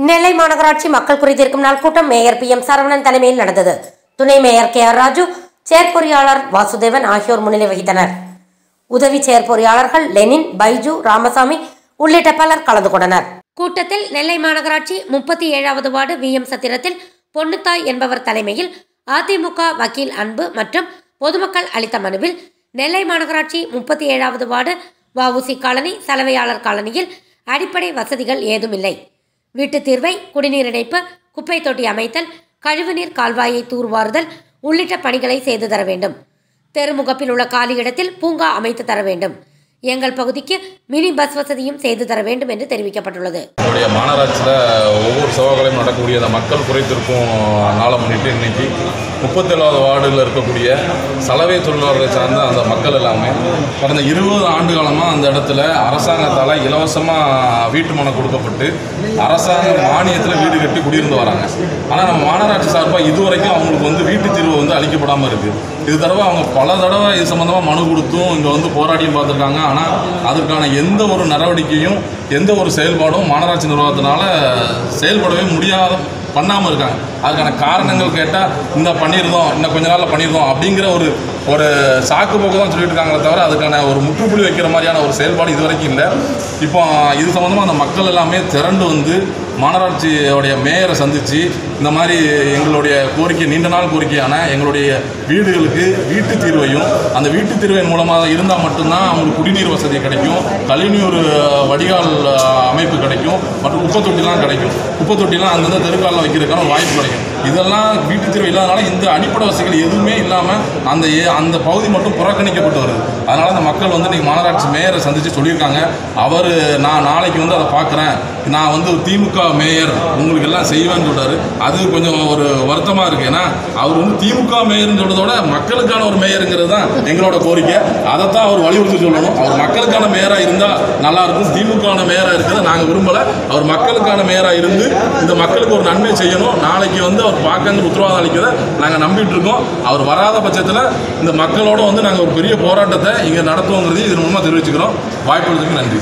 நெல்லை மாநகராட்சி மக்கள் குறைதீர்க்கும் நாள் கூட்டம் மேயர் பி எம் சரவணன் தலைமையில் நடந்தது துணை மேயர் கே ஆர் ராஜு செயற்பொறியாளர் வாசுதேவன் ஆகியோர் முன்னிலை வகித்தனர் உதவி செயற்பொறியாளர்கள் லெனின் பைஜு ராமசாமி உள்ளிட்ட பலர் கலந்து கொண்டனர் கூட்டத்தில் நெல்லை மாநகராட்சி முப்பத்தி ஏழாவது வார்டு வி எம் சத்திரத்தில் பொன்னுத்தாய் என்பவர் தலைமையில் அதிமுக வக்கீல் அன்பு மற்றும் பொதுமக்கள் அளித்த மனுவில் நெல்லை மாநகராட்சி முப்பத்தி ஏழாவது வார்டு வஉசி காலனி சலவையாளர் காலனியில் அடிப்படை வசதிகள் ஏதுமில்லை வீட்டுத் தீர்வை குடிநீர் இணைப்பு குப்பை தொட்டி அமைத்தல் கழிவுநீர் கால்வாயை தூர்வாறுதல் உள்ளிட்ட பணிகளை செய்து தர வேண்டும் தெருமுகப்பில் உள்ள காலி இடத்தில் பூங்கா அமைத்து தர வேண்டும் எங்கள் பகுதிக்கு மினி பஸ் வசதியும் செய்து தர வேண்டும் என்று தெரிவிக்கப்பட்டுள்ளது நம்முடைய மாநகராட்சியில் ஒவ்வொரு செவ்வாய்க்கிழமையும் நடக்கக்கூடிய அந்த மக்கள் குறைத்திருக்கும் நாளை முன்னிட்டு இன்னைக்கு முப்பத்தேழாவது வார்டில் இருக்கக்கூடிய சலவை தொழிலாளர்களை சார்ந்த அந்த மக்கள் எல்லாமே கடந்த இருபது ஆண்டு காலமாக அந்த இடத்துல அரசாங்கத்தால் இலவசமாக வீட்டு மனை கொடுக்கப்பட்டு அரசாங்க மானியத்தில் வீடு கட்டி குடியிருந்து வராங்க ஆனால் நம்ம மாநகராட்சி சார்பாக இதுவரைக்கும் அவங்களுக்கு வந்து வீட்டு தீர்வு வந்து அளிக்கப்படாமல் இருக்குது இது தடவை அவங்க பல தடவை இது சம்மந்தமாக மனு கொடுத்தும் இங்கே வந்து போராடியும் பார்த்துருக்காங்க ஆனால் அதற்கான எந்த ஒரு நடவடிக்கையும் எந்த ஒரு செயல்பாடும் மாநகராட்சி நிர்வாகத்தினால செயல்படவே முடியாத பண்ணாமல் இருக்காங்க அதுக்கான காரணங்கள் கேட்டால் இந்த பண்ணியிருந்தோம் இன்னும் கொஞ்ச நாளில் பண்ணியிருந்தோம் அப்படிங்கிற ஒரு ஒரு சாக்கு போக்கு தான் சொல்லிட்டு இருக்காங்களே தவிர அதுக்கான ஒரு முற்றுப்புள்ளி வைக்கிற மாதிரியான ஒரு செயல்பாடு இது வரைக்கும் இல்லை இப்போ இது சம்மந்தமாக அந்த மக்கள் எல்லாமே திரண்டு வந்து மாநகராட்சியோடைய மேயரை சந்தித்து இந்த மாதிரி எங்களுடைய கோரிக்கை நீண்ட நாள் கோரிக்கையான எங்களுடைய வீடுகளுக்கு வீட்டு தீர்வையும் அந்த வீட்டு தீர்வின் மூலமாக இருந்தால் மட்டும்தான் அவங்களுக்கு குடிநீர் வசதி கிடைக்கும் கழிவுநீர் வடிகால் அமைப்பு கிடைக்கும் மற்றும் குப்பை தொட்டிலாம் கிடைக்கும் குப்பை தொட்டிலாம் அந்தந்த தெருக்காலில் வைக்கிறதுக்கான வாய்ப்பு கிடைக்கும் இதெல்லாம் வீட்டு தீர்வு இல்லாதனால இந்த அடிப்படை வசதிகள் எதுவுமே இல்லாமல் அந்த ஏ- அந்த பகுதி மட்டும் புறக்கணிக்கப்பட்டு வருது அதனால் அந்த மக்கள் வந்து இன்னைக்கு மாநகராட்சி மேயரை சந்தித்து சொல்லியிருக்காங்க அவர் நான் நாளைக்கு வந்து அதை பார்க்குறேன் நான் வந்து திமுக மேயர் உங்களுக்கு எல்லாம் செய்வேன்னு சொல்றாரு அது கொஞ்சம் ஒரு வருத்தமாக இருக்குது ஏன்னா அவர் வந்து திமுக மேயர்னு சொல்றதோட மக்களுக்கான ஒரு மேயருங்கிறது தான் எங்களோட கோரிக்கை அதைத்தான் அவர் வலியுறுத்தி சொல்லணும் அவர் மக்களுக்கான மேயராக இருந்தால் நல்லா இருக்கும் திமுகவான மேயராக இருக்கிறத நாங்கள் விரும்பலை அவர் மக்களுக்கான மேயராக இருந்து இந்த மக்களுக்கு ஒரு நன்மை செய்யணும் நாளைக்கு வந்து அவர் பார்க்கன்னு உத்தரவாதம் அளிக்கிறத நாங்கள் நம்பிட்டு இருக்கோம் அவர் வராத பட்சத்தில் இந்த மக்களோட வந்து நாங்கள் ஒரு பெரிய போராட்டத்தை இங்கே நடத்துவோங்கிறது இதன் மூலமாக தெரிவிச்சுக்கிறோம் வாய்ப்பு நன்றி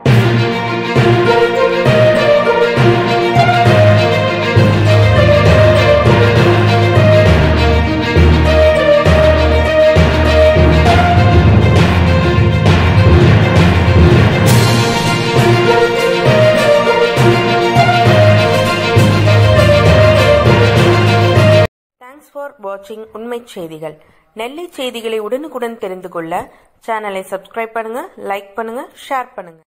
தேங்க்ஸ் ஃபார் வாட்சிங் உண்மைச் செய்திகள் நெல்லை செய்திகளை உடனுக்குடன் தெரிந்து கொள்ள சேனலை சப்ஸ்கிரைப் பண்ணுங்க லைக் பண்ணுங்க ஷேர் பண்ணுங்க